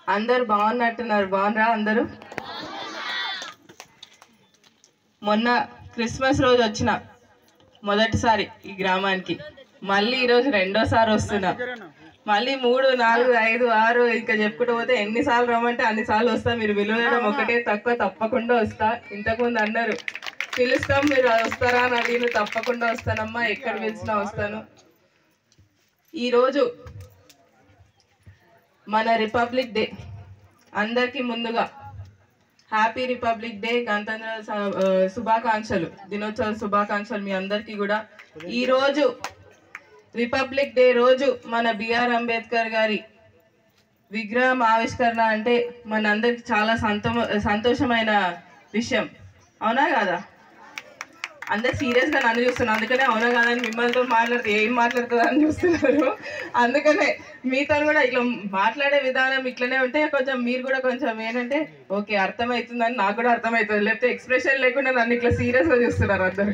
అందరు బాగున్నట్టున్నారు బాగున్నారా అందరూ మొన్న క్రిస్మస్ రోజు వచ్చిన మొదటిసారి ఈ గ్రామానికి మళ్ళీ ఈరోజు రెండోసారి వస్తున్నా మళ్ళీ మూడు నాలుగు ఐదు ఆరు ఇంకా చెప్పుకుంటూ పోతే ఎన్నిసార్లు రమ్మంటే అన్నిసార్లు వస్తా మీరు విలువడం ఒకటే తక్కువ తప్పకుండా వస్తా ఇంతకుముందు అన్నారు పిలుస్తాం మీరు వస్తారా అని అడిగిన తప్పకుండా వస్తానమ్మా ఎక్కడ పిలిచినా వస్తాను ఈరోజు మన రిపబ్లిక్ డే అందరికీ ముందుగా హ్యాపీ రిపబ్లిక్ డే గణతంత్ర స- ఆ, శుభాకాంక్షలు దినోత్సవ శుభాకాంక్షలు మీ అందరికీ కూడా ఈ రోజు రిపబ్లిక్ డే రోజు మన బిఆర్ అంబేద్కర్ గారి విగ్రహం ఆవిష్కరణ అంటే మనందరికి చాలా సంతో సంతోషమైన విషయం అవునా కదా అందరు సీరియస్ గా నన్ను చూస్తున్నారు అందుకనే అవునా కదా అని మిమ్మల్ని మాట్లాడితే ఏం మాట్లాడుతుంది అని చూస్తున్నారు అందుకనే మీతో కూడా ఇట్లా మాట్లాడే విధానం ఇట్లనే ఉంటే కొంచెం మీరు కూడా కొంచెం ఏంటంటే ఓకే అర్థమవుతుందని నాకు కూడా అర్థమవుతుంది లేకపోతే ఎక్స్ప్రెషన్ లేకుండా నన్ను ఇట్లా సీరియస్ గా చూస్తున్నారు అందరు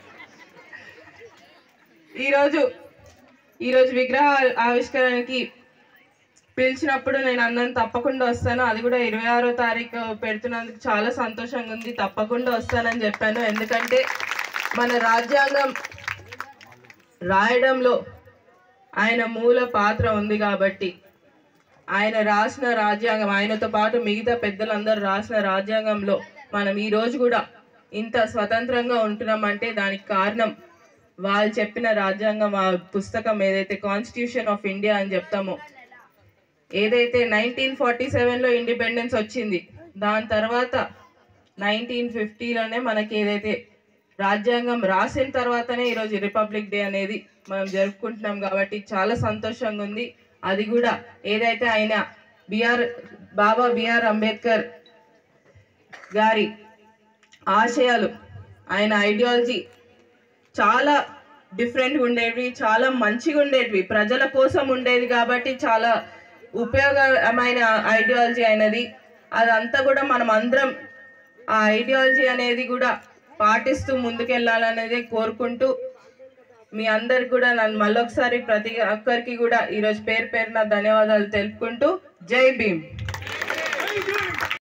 ఈరోజు ఈరోజు విగ్రహ ఆవిష్కరణకి పిలిచినప్పుడు నేను అన్నాను తప్పకుండా వస్తాను అది కూడా ఇరవై ఆరో తారీఖు పెడుతున్నందుకు చాలా సంతోషంగా ఉంది తప్పకుండా వస్తానని చెప్పాను ఎందుకంటే మన రాజ్యాంగం రాయడంలో ఆయన మూల పాత్ర ఉంది కాబట్టి ఆయన రాసిన రాజ్యాంగం ఆయనతో పాటు మిగతా పెద్దలందరూ రాసిన రాజ్యాంగంలో మనం ఈ రోజు కూడా ఇంత స్వతంత్రంగా ఉంటున్నామంటే దానికి కారణం వాళ్ళు చెప్పిన రాజ్యాంగం ఆ పుస్తకం ఏదైతే కాన్స్టిట్యూషన్ ఆఫ్ ఇండియా అని చెప్తామో ఏదైతే నైన్టీన్ ఫార్టీ సెవెన్లో ఇండిపెండెన్స్ వచ్చింది దాని తర్వాత నైన్టీన్ ఫిఫ్టీలోనే మనకి ఏదైతే రాజ్యాంగం రాసిన తర్వాతనే ఈరోజు రిపబ్లిక్ డే అనేది మనం జరుపుకుంటున్నాం కాబట్టి చాలా సంతోషంగా ఉంది అది కూడా ఏదైతే ఆయన బిఆర్ బాబా బిఆర్ అంబేద్కర్ గారి ఆశయాలు ఆయన ఐడియాలజీ చాలా డిఫరెంట్గా ఉండేవి చాలా మంచిగా ఉండేటివి ప్రజల కోసం ఉండేది కాబట్టి చాలా ఉపయోగమైన ఐడియాలజీ అయినది అదంతా కూడా మనం అందరం ఆ ఐడియాలజీ అనేది కూడా పాటిస్తూ ముందుకెళ్ళాలనేది కోరుకుంటూ మీ అందరికి కూడా నన్ను మళ్ళొకసారి ప్రతి ఒక్కరికి కూడా ఈరోజు పేరు పేరున ధన్యవాదాలు తెలుపుకుంటూ జై భీమ్